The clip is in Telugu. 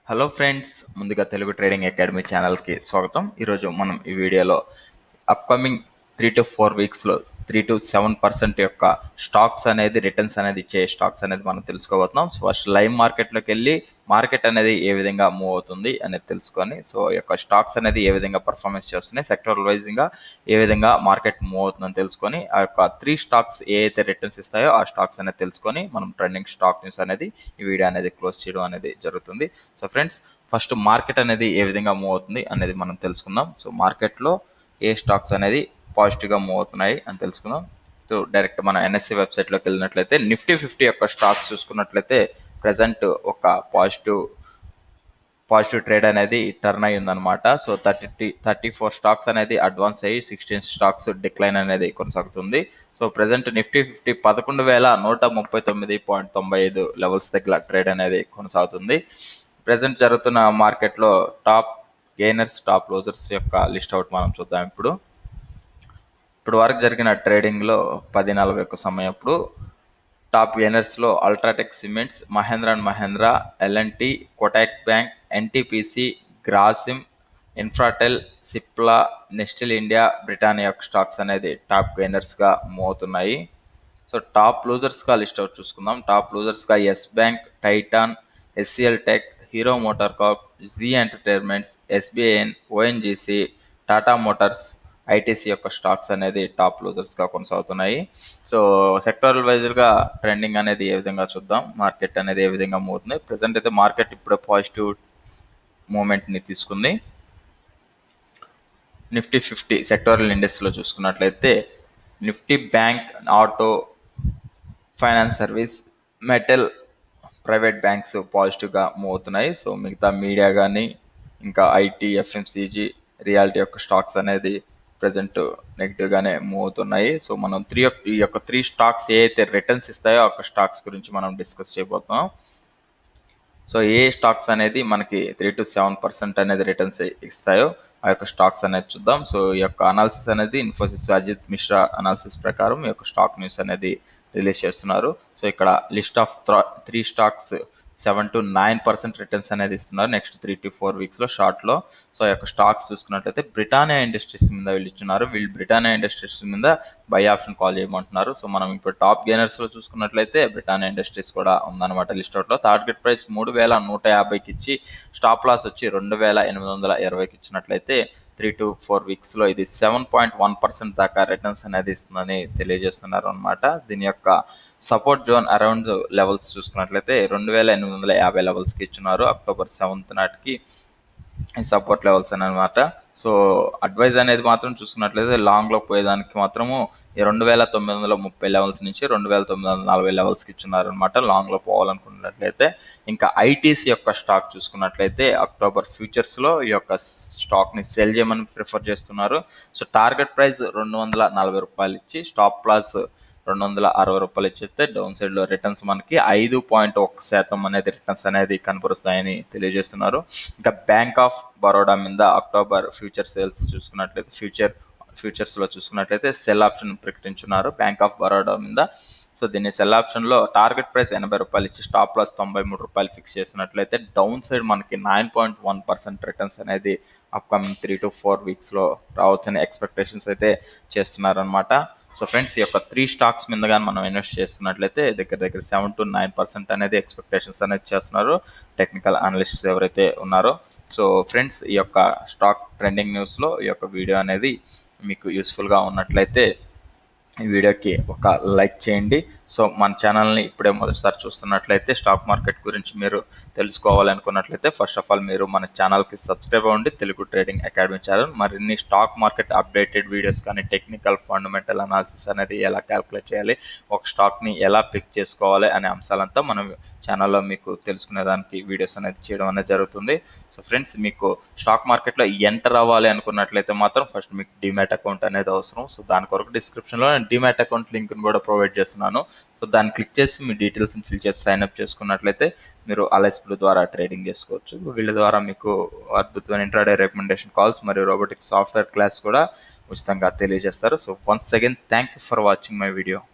హలో ఫ్రెండ్స్ ముందుగా తెలుగు ట్రేడింగ్ అకాడమీ ఛానల్కి స్వాగతం ఈరోజు మనం ఈ వీడియోలో అప్కమింగ్ త్రీ టు ఫోర్ వీక్స్లో త్రీ టు సెవెన్ పర్సెంట్ యొక్క స్టాక్స్ అనేది రిటర్న్స్ అనేది ఇచ్చే స్టాక్స్ అనేది మనం తెలుసుకోబోతున్నాం సో ఫస్ట్ లైవ్ మార్కెట్లోకి వెళ్ళి మార్కెట్ అనేది ఏ విధంగా మూవ్ అవుతుంది అనేది తెలుసుకొని సో ఈ యొక్క స్టాక్స్ అనేది ఏ విధంగా పర్ఫార్మెన్స్ చేస్తున్నాయి సెక్టర్ వైజ్గా ఏ విధంగా మార్కెట్ మూవ్ అవుతుందని తెలుసుకొని ఆ యొక్క త్రీ స్టాక్స్ ఏ అయితే రిటర్న్స్ ఇస్తాయో ఆ స్టాక్స్ అనేది తెలుసుకొని మనం ట్రెండింగ్ స్టాక్ న్యూస్ అనేది ఈ వీడియో అనేది క్లోజ్ చేయడం అనేది జరుగుతుంది సో ఫ్రెండ్స్ ఫస్ట్ మార్కెట్ అనేది ఏ విధంగా మూవ్ అవుతుంది అనేది మనం తెలుసుకుందాం సో మార్కెట్లో ఏ స్టాక్స్ అనేది పాజిటివ్గా మూవ్ అవుతున్నాయి అని తెలుసుకుందాం సో డైరెక్ట్ మన ఎన్ఎస్సి వెబ్సైట్లోకి వెళ్ళినట్లయితే నిఫ్టీ ఫిఫ్టీ యొక్క స్టాక్స్ చూసుకున్నట్లయితే ప్రజెంట్ ఒక పాజిటివ్ పాజిటివ్ ట్రేడ్ అనేది టర్న్ అయ్యి ఉందన్నమాట so thirty thirty four stocks అనేది అడ్వాన్స్ అయ్యి సిక్స్టీన్ స్టాక్స్ డిక్లైన్ అనేది కొనసాగుతుంది సో ప్రజెంట్ నిఫ్టీ ఫిఫ్టీ పదకొండు వేల నూట ముప్పై తొమ్మిది పాయింట్ తొంభై ఐదు లెవెల్స్ దగ్గర ట్రేడ్ అనేది కొనసాగుతుంది ప్రజెంట్ జరుగుతున్న మార్కెట్లో టాప్ గెయినర్స్ టాప్ లోజర్స్ యొక్క లిస్ట్ అవుట్ మనం చూద్దాం ఇప్పుడు ఇప్పుడు వరకు జరిగిన ట్రేడింగ్లో పది నలభై ఒక్క సమయప్పుడు టాప్ గెయినర్స్లో UltraTech cements Mahindra and Mahindra LNT Kotak bank NTPC Grasim Infratel Cipla Nestle India Britannia యొక్క స్టాక్స్ అనేది టాప్ గెయినర్స్గా మూవ్ అవుతున్నాయి సో టాప్ లూజర్స్గా లిస్ట్ అవుట్ చూసుకుందాం టాప్ లూజర్స్గా yes bank Titan HCL tech Hero motor corp Zee entertainments SBIN ONGC Tata motors ITC యొక్క స్టాక్స్ అనేది టాప్ లూజర్స్గా కొనసాగుతున్నాయి సో సెక్టరల్ వైజ్గా ట్రెండింగ్ అనేది ఏ విధంగా చూద్దాం మార్కెట్ అనేది ఏ విధంగా మూవ్ అవుతుంది ప్రజెంట్ అయితే మార్కెట్ ఇప్పుడే పాజిటివ్ మూమెంట్ని తీసుకుంది నిఫ్టీ ఫిఫ్టీ సెక్టోరల్ ఇండెక్స్లో చూసుకున్నట్లయితే Nifty bank auto finance service metal private banks పాజిటివ్గా మూవ్ అవుతున్నాయి సో మిగతా మీడియా కానీ ఇంకా ఐటీ ఎఫ్ఎంసీజీ రియాలిటీ యొక్క స్టాక్స్ అనేది ప్రజెంట్ నెగిటివ్గానే మూవ్ అవుతున్నాయి సో మనం త్రీ ఈ యొక్క త్రీ స్టాక్స్ ఏ అయితే రిటర్న్స్ ఇస్తాయో ఆ యొక్క స్టాక్స్ గురించి మనం డిస్కస్ చేయబోతున్నాం సో ఏ స్టాక్స్ అనేది మనకి త్రీ టు సెవెన్ పర్సెంట్ అనేది రిటర్న్స్ ఇస్తాయో ఆ యొక్క స్టాక్స్ అనేది చూద్దాం సో ఈ యొక్క అనాలిసిస్ అనేది ఇన్ఫోసిస్ అజిత్ మిశ్రా అనాలిసిస్ ప్రకారం ఈ యొక్క స్టాక్ న్యూస్ అనేది రిలీజ్ చేస్తున్నారు సో ఇక్కడ list of three stocks seven to nine percent returns అనేది ఇస్తున్నారు నెక్స్ట్ త్రీ టు ఫోర్ వీక్స్లో షార్ట్లో సో ఈ యొక్క స్టాక్స్ చూసుకున్నట్లయితే బ్రిటానియా ఇండస్ట్రీస్ మీద వీళ్ళు ఇస్తున్నారు వీళ్ళు బ్రిటానియా ఇండస్ట్రీస్ మీద బై ఆప్షన్ కాల్ చేయమంటున్నారు సో మనం ఇప్పుడు టాప్ గెయినర్స్లో చూసుకున్నట్లయితే బ్రిటానియా ఇండస్ట్రీస్ కూడా ఉందన్నమాట లిస్ట్ అవుట్లో టార్గెట్ ప్రైస్ మూడు వేల నూట యాభైకి ఇచ్చి స్టాప్ లాస్ వచ్చి రెండు వేల ఎనిమిది వందల ఇరవైకి ఇచ్చినట్లయితే త్రీ టు ఫోర్ వీక్స్లో ఇది సెవెన్ పాయింట్ వన్ పర్సెంట్ దాకా రిటర్న్స్ అనేది ఇస్తుందని తెలియజేస్తున్నారు అనమాట దీని యొక్క సపోర్ట్ జోన్ అరౌండ్ లెవెల్స్ చూసుకున్నట్లయితే రెండు వేల ఎనిమిది వందల యాభై లెవెల్స్కి ఇచ్చున్నారు అక్టోబర్ సెవెంత్ నాటికి ఈ సపోర్ట్ లెవెల్స్ అనమాట సో అడ్వైజ్ అనేది మాత్రం చూసుకున్నట్లయితే లాంగ్లో పోయేదానికి మాత్రము ఈ రెండు వేల తొమ్మిది వందల ముప్పై లెవెల్స్ నుంచి రెండు వేల తొమ్మిది వందల నలభై లెవెల్స్కి ఇచ్చున్నారు అనమాట లాంగ్లో పోవాలనుకున్నట్లయితే ఇంకా ఐటీసీ యొక్క స్టాక్ చూసుకున్నట్లయితే అక్టోబర్ ఫ్యూచర్స్లో ఈ యొక్క స్టాక్ని సెల్ చేయమని ప్రిఫర్ చేస్తున్నారు సో టార్గెట్ ప్రైస్ రెండు వందల నలభై రూపాయలు ఇచ్చి స్టాప్ ప్లాస్ రెండు వందల అరవై రూపాయలు ఇచ్చేస్తే డౌన్ సైడ్లో రిటర్న్స్ మనకి ఐదు పాయింట్ ఒక శాతం అనేది రిటర్న్స్ అనేది కనపరుస్తాయని తెలియజేస్తున్నారు ఇంకా బ్యాంక్ ఆఫ్ బరోడా మీద అక్టోబర్ ఫ్యూచర్ సేల్స్ చూసుకున్నట్లయితే ఫ్యూచర్ ఫ్యూచర్స్లో చూసుకున్నట్లయితే సెల్ ఆప్షన్ ప్రకటించున్నారు బ్యాంక్ ఆఫ్ బరోడా మీద సో దీన్ని సెల్ ఆప్షన్లో టార్గెట్ ప్రైస్ ఎనభై రూపాయలు ఇచ్చి స్టాప్ లాస్ తొంభై మూడు రూపాయలు ఫిక్స్ చేసినట్లయితే డౌన్ సైడ్ మనకి nine point one percent returns అనేది అప్కమింగ్ త్రీ టు ఫోర్ వీక్స్లో రావచ్చని ఎక్స్పెక్టేషన్స్ అయితే చేస్తున్నారనమాట సో ఫ్రెండ్స్ ఈ యొక్క త్రీ స్టాక్స్ మీద కానీ మనం ఇన్వెస్ట్ చేస్తున్నట్లయితే దగ్గర దగ్గర సెవెన్ టు నైన్ పర్సెంట్ అనేది ఎక్స్పెక్టేషన్స్ అనేది చేస్తున్నారు టెక్నికల్ అనలిస్ట్స్ ఎవరైతే ఉన్నారో సో ఫ్రెండ్స్ ఈ యొక్క స్టాక్ ట్రెండింగ్ న్యూస్లో ఈ యొక్క వీడియో అనేది మీకు యూస్ఫుల్గా ఉన్నట్లయితే ఈ వీడియోకి ఒక లైక్ చేయండి సో మన ఛానల్ని ఇప్పుడే మొదటిసారి చూస్తున్నట్లయితే స్టాక్ మార్కెట్ గురించి మీరు తెలుసుకోవాలనుకున్నట్లయితే ఫస్ట్ ఆఫ్ ఆల్ మీరు మన ఛానల్కి సబ్స్క్రైబ్ అవ్వండి తెలుగు ట్రేడింగ్ అకాడమీ ఛానల్ మరిన్ని స్టాక్ మార్కెట్ అప్డేటెడ్ వీడియోస్ కానీ టెక్నికల్ ఫండమెంటల్ అనాలిసిస్ అనేది ఎలా క్యాల్కులేట్ చేయాలి ఒక స్టాక్ని ఎలా పిక్ చేసుకోవాలి అనే అంశాలంతా మనం ఛానల్లో మీకు తెలుసుకునేదానికి వీడియోస్ అనేది చేయడం అనేది జరుగుతుంది సో ఫ్రెండ్స్ మీకు స్టాక్ మార్కెట్లో ఎంటర్ అవ్వాలి అనుకున్నట్లయితే మాత్రం ఫస్ట్ మీకు డిమాట్ అకౌంట్ అనేది అవసరం సో దాని కొరకు డిస్క్రిప్షన్లో నేను డిమాట్ అకౌంట్ లింక్ని కూడా ప్రొవైడ్ చేస్తున్నాను సో దాన్ని క్లిక్ చేసి మీ డీటెయిల్స్ని ఫిల్ చేసి సైన్అప్ చేసుకున్నట్లయితే మీరు అలైస్ బ్లూ ద్వారా ట్రేడింగ్ చేసుకోవచ్చు వీళ్ళ ద్వారా మీకు అద్భుతమైన ఇంట్రాడే రికమెండేషన్ కాల్స్ మరియు రోబోటిక్ సాఫ్ట్వేర్ క్లాస్ కూడా ఉచితంగా తెలియజేస్తారు so once again thank you for watching my video